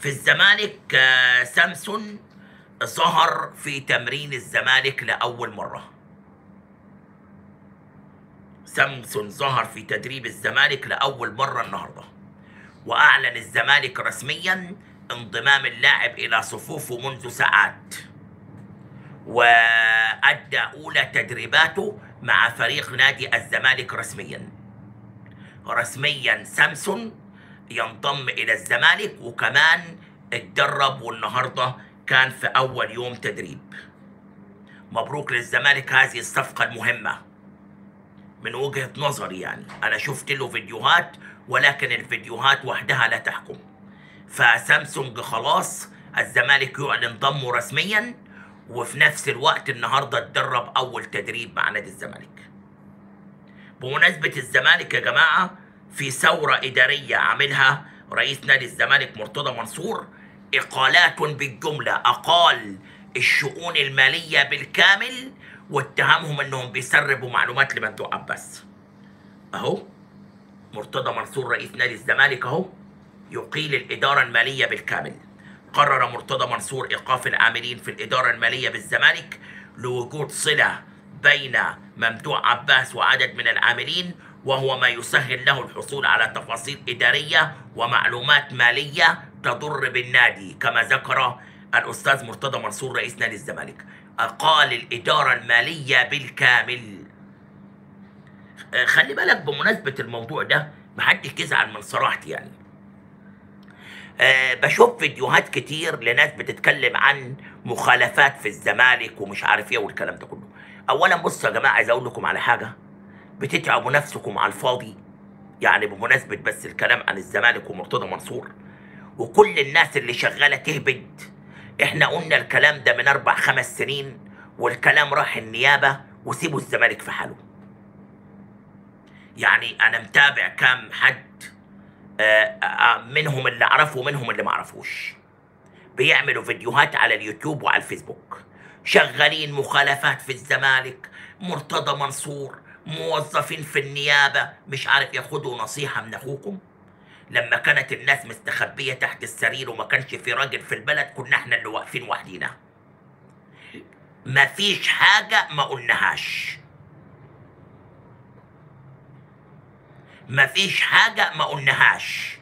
في الزمالك آه، سامسون ظهر في تمرين الزمالك لأول مرة سامسون ظهر في تدريب الزمالك لأول مرة النهاردة وأعلن الزمالك رسميا انضمام اللاعب إلى صفوفه منذ ساعات وأدى أولى تدريباته مع فريق نادي الزمالك رسميا رسميا سامسون ينضم إلى الزمالك وكمان اتدرب والنهاردة كان في أول يوم تدريب مبروك للزمالك هذه الصفقة المهمة من وجهة نظري يعني أنا شفت له فيديوهات ولكن الفيديوهات وحدها لا تحكم فسامسونج خلاص الزمالك يعلن ضمه رسميا وفي نفس الوقت النهارده اتدرب اول تدريب مع نادي الزمالك بمناسبة الزمالك يا جماعة في ثورة إدارية عاملها رئيس نادي الزمالك مرتضى منصور إقالات بالجملة أقال الشؤون المالية بالكامل واتهمهم انهم بيسربوا معلومات لممدوح عباس اهو مرتضى منصور رئيس نادي الزمالك اهو يقيل الإدارة المالية بالكامل قرر مرتضى منصور إيقاف العاملين في الإدارة المالية بالزمالك لوجود صلة بين ممدوح عباس وعدد من العاملين وهو ما يسهل له الحصول على تفاصيل إدارية ومعلومات مالية تضر بالنادي كما ذكر الأستاذ مرتضى منصور رئيس نادي الزمالك أقال الإدارة المالية بالكامل آه، خلي بالك بمناسبة الموضوع ده محدش يزعل من صراحتي يعني آه، بشوف فيديوهات كتير لناس بتتكلم عن مخالفات في الزمالك ومش عارف ايه والكلام ده كله اولا بصوا يا جماعه عايز اقول لكم على حاجه بتتعبوا نفسكم على الفاضي يعني بمناسبه بس الكلام عن الزمالك ومرتضى منصور وكل الناس اللي شغاله تهبد احنا قلنا الكلام ده من اربع خمس سنين والكلام راح النيابه وسيبوا الزمالك في حاله يعني انا متابع كام حد آه، آه، منهم اللي اعرفه ومنهم اللي ما اعرفوش بيعملوا فيديوهات على اليوتيوب وعلى الفيسبوك شغالين مخالفات في الزمالك مرتضى منصور موظفين في النيابة مش عارف ياخدوا نصيحة من أخوكم لما كانت الناس مستخبية تحت السرير وما كانش في راجل في البلد كنا احنا اللي واقفين وحدينا مفيش حاجة ما قلناهاش مفيش حاجة ما قلناهاش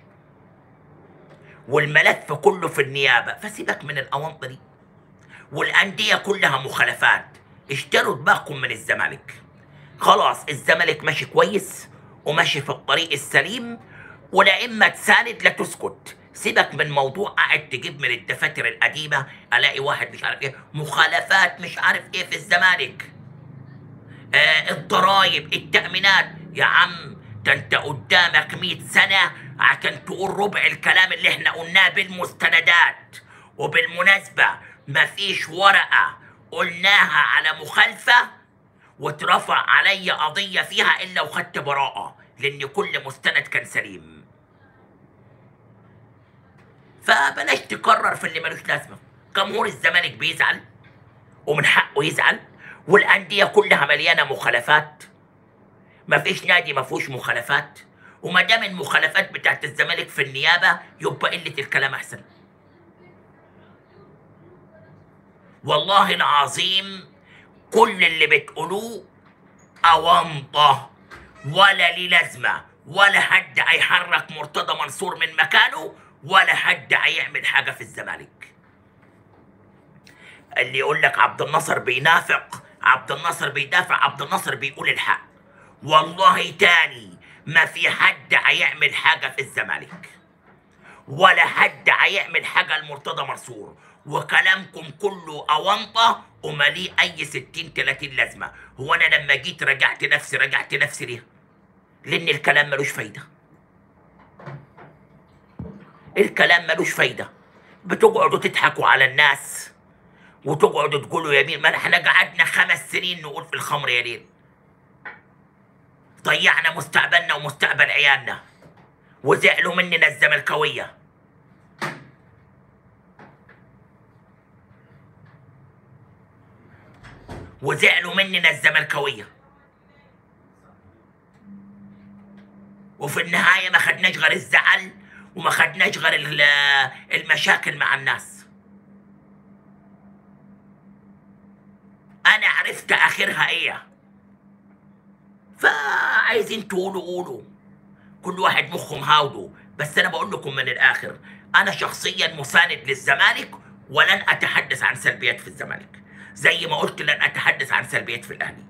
والملف كله في النيابة فسيبك من الأونطة دي والأندية كلها مخالفات اشتروا دماغكم من الزمالك خلاص الزمالك ماشي كويس وماشي في الطريق السليم ولا إما تساند لا تسكت سيبك من موضوع قاعد تجيب من الدفاتر القديمة ألاقي واحد مش عارف إيه مخالفات مش عارف إيه في الزمالك آه الضرايب التأمينات يا عم ده انت قدامك 100 سنة عشان تقول ربع الكلام اللي احنا قلناه بالمستندات وبالمناسبة مفيش ورقة قلناها على مخالفة واترفع علي قضية فيها إلا وخدت براءة لأن كل مستند كان سليم فبلاش تكرر في اللي ملوش لازمة جمهور الزمالك بيزعل ومن حقه يزعل والأندية كلها مليانة مخالفات ما فيش نادي ما فيهوش مخالفات وما دام المخالفات بتاعت الزمالك في النيابه يبقى قله الكلام احسن والله العظيم كل اللي بتقولوه أونطة ولا ليه لازمة ولا حد هيحرك مرتضى منصور من مكانه ولا حد هيعمل حاجة في الزمالك اللي يقول لك عبد الناصر بينافق عبد الناصر بيدافع عبد الناصر بيقول الحق والله تاني ما في حد هيعمل حاجة في الزمالك ولا حد هيعمل حاجة لمرتضى منصور وكلامكم كله أونطة ومليه أي ستين تلاتين لازمة هو أنا لما جيت رجعت نفسي رجعت نفسي ليه؟ لأن الكلام ملوش فايدة الكلام ملوش فايدة بتقعدوا تضحكوا على الناس وتقعدوا تقولوا يمين ما احنا قعدنا خمس سنين نقول في الخمر يا ليل ضيعنا مستقبلنا ومستقبل عيالنا وزعلوا مننا الزملكاوية وزعلوا مننا الزملكاوية وفي النهاية ما خدناش غير الزعل وما خدناش غير ال- المشاكل مع الناس انا عرفت اخرها ايه فعايزين تقولوا قولوا كل واحد مخه مهاوده بس انا بقول لكم من الاخر انا شخصيا مساند للزمالك ولن اتحدث عن سلبيات في الزمالك زي ما قلت لن اتحدث عن سلبيات في الاهلي